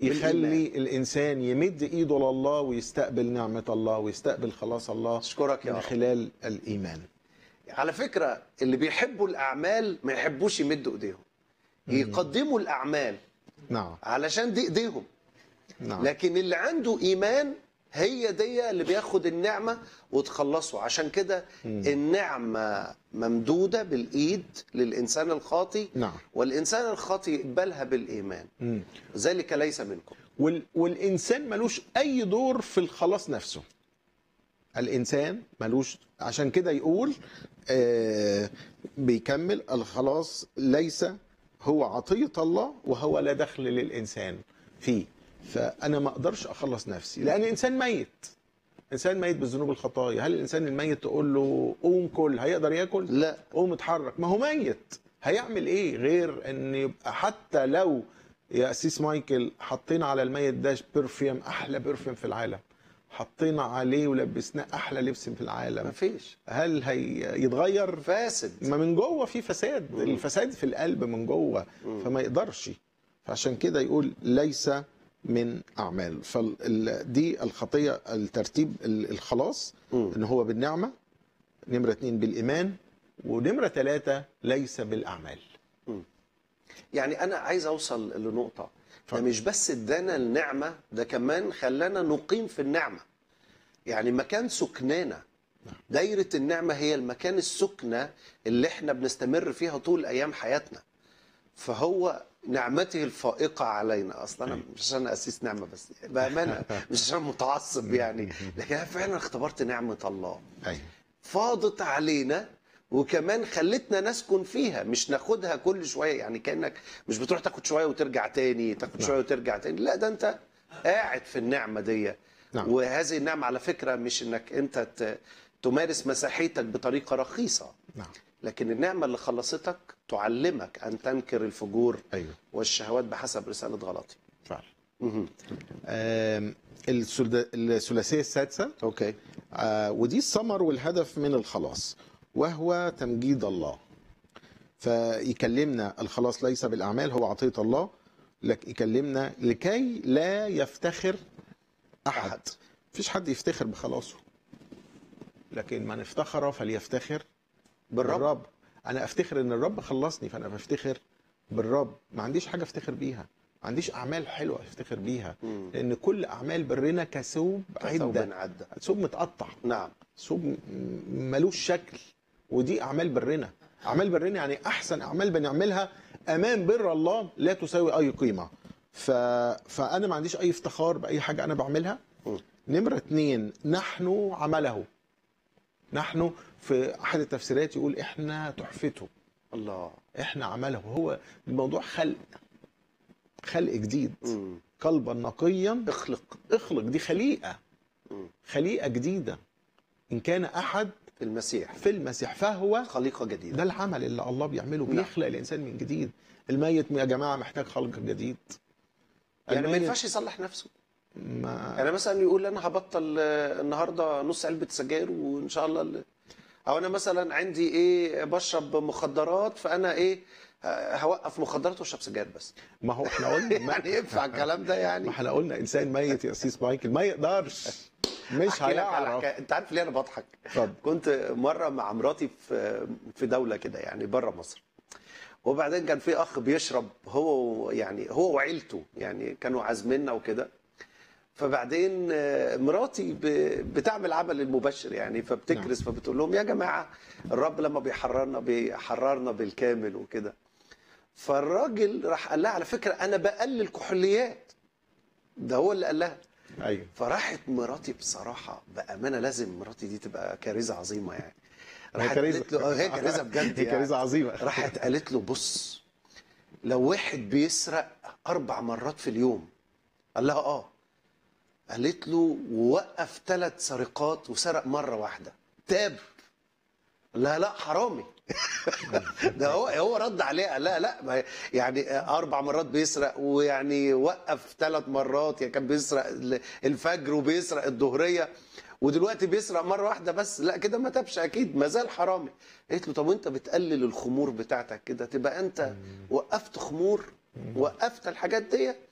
يخلي الانسان يمد ايده لله ويستقبل نعمه الله ويستقبل خلاص الله اشكرك يا من رب خلال الايمان على فكره اللي بيحبوا الاعمال ما يحبوش يمدوا ايديهم يقدموا الاعمال نعم علشان دي ايديهم نعم لكن اللي عنده ايمان هي دي اللي بياخد النعمه وتخلصه عشان كده النعمه ممدوده بالايد للانسان الخاطي نعم والانسان الخاطي يقبلها بالايمان مم. ذلك ليس منكم وال... والانسان ملوش اي دور في الخلاص نفسه الانسان ملوش عشان كده يقول آه بيكمل الخلاص ليس هو عطيه الله وهو لا دخل للانسان فيه فانا ما اقدرش اخلص نفسي لان الانسان ميت انسان ميت بالذنوب الخطايا هل الانسان الميت تقول له قوم كل هيقدر ياكل لا قوم اتحرك ما هو ميت هيعمل ايه غير ان يبقى حتى لو يا اسيس مايكل حطينا على الميت ده برفيوم احلى برفيوم في العالم حطينا عليه ولبسناه احلى لبس في العالم مفيش هل هيتغير فاسد ما من جوه في فساد الفساد في القلب من جوه فما يقدرش فعشان كده يقول ليس من اعمال فدي الخطيه الترتيب ال- الخلاص مم. ان هو بالنعمه نمره اتنين بالايمان ونمره ثلاثه ليس بالاعمال يعني انا عايز اوصل لنقطه ده اتفضل. مش بس ادانا النعمه ده كمان خلانا نقيم في النعمه يعني مكان سكنانا دايره النعمه هي المكان السكنه اللي احنا بنستمر فيها طول ايام حياتنا فهو نعمته الفائقه علينا اصلا انا مش عشان اسيس نعمه بس بامانه مش عشان متعصب يعني لكن انا فعلا اختبرت نعمه الله ايوه فاضت علينا وكمان خلتنا نسكن فيها مش ناخدها كل شويه يعني كانك مش بتروح تاخد شويه وترجع تاني تاخد نعم. شويه وترجع تاني لا ده انت قاعد في النعمه دي نعم. وهذه النعمه على فكره مش انك انت ت- تمارس مسيحيتك بطريقه رخيصه نعم لكن النعمه اللي خلصتك تعلمك ان تنكر الفجور ايوه والشهوات بحسب رساله غلطي فعلا مهم. آم، السلد- الثلاثيه السادسه اوكي آه، ودي الثمر والهدف من الخلاص وهو تمجيد الله فيكلمنا الخلاص ليس بالأعمال هو عطية الله لك يكلمنا لكي لا يفتخر أحد أحد. مفيش حد يفتخر بخلاصه لكن من افتخر فليفتخر بالرب بالرب أنا أفتخر إن الرب خلصني فأنا بفتخر بالرب ما عنديش حاجة أفتخر بيها ما عنديش أعمال حلوة أفتخر بيها مم. لأن كل أعمال برنا كثوب كثوب عدة عدى ثوب متقطع نعم ثوب م- ملوش شكل ودي اعمال برنا اعمال برنا يعني احسن اعمال بنعملها امام بر الله لا تساوي اي قيمه ف... فانا ما عنديش اي افتخار باي حاجه انا بعملها م. نمره اتنين نحن عمله نحن في احد التفسيرات يقول احنا تحفته الله احنا عمله هو الموضوع خلق خلق جديد مم. قلبا نقيا اخلق اخلق دي خليقه مم. خليقه جديده ان كان احد في المسيح في المسيح فهو خليقه جديده ده العمل اللي الله بيعمله نعم. بيخلق الانسان من جديد الميت يا جماعه محتاج خلق جديد يعني ما الميت ينفعش يصلح نفسه ما يعني مثلا يقول انا هبطل آه، النهارده نص علبه سجاير وان شاء الله ال- او انا مثلا عندي ايه بشرب مخدرات فانا ايه ه- هوقف مخدرات واشرب سجاير بس ما هو احنا قلنا ما, يعني ينفع الكلام ده يعني ما احنا قلنا انسان ميت يا اسيس مايكل ما يقدرش مش أحكي لك على هيعرف حكاية. انت عارف ليه انا بضحك اتفضل كنت مره مع مراتي في في دوله كده يعني بره مصر وبعدين كان في اخ بيشرب هو يعني هو وعيلته يعني كانوا عازميننا وكده فبعدين آه، مراتي ب- بتعمل عمل المبشر يعني فبتكرس فبتقول لهم يا جماعه الرب لما بيحررنا بيحررنا بالكامل وكده فالراجل راح قال لها على فكره انا بقلل كحوليات ده هو اللي قال لها ايوه فراحت مراتي بصراحه بامانه لازم مراتي دي تبقى كارثه عظيمه يعني راحت كارثة. قالت له آه، هي كارثه بجد هي يعني. كارثه عظيمه راحت قالت له بص لو واحد بيسرق اربع مرات في اليوم قال لها اه قالت له ووقف ثلاث سرقات وسرق مره واحده تاب لا لا حرامي ده هو هو رد عليها قال لا لا ما يعني اربع مرات بيسرق ويعني وقف ثلاث مرات يعني كان بيسرق الفجر وبيسرق الظهريه ودلوقتي بيسرق مره واحده بس لا كده ما تابش اكيد ما زال حرامي قالت له طب وانت بتقلل الخمور بتاعتك كده تبقى انت وقفت خمور وقفت الحاجات دي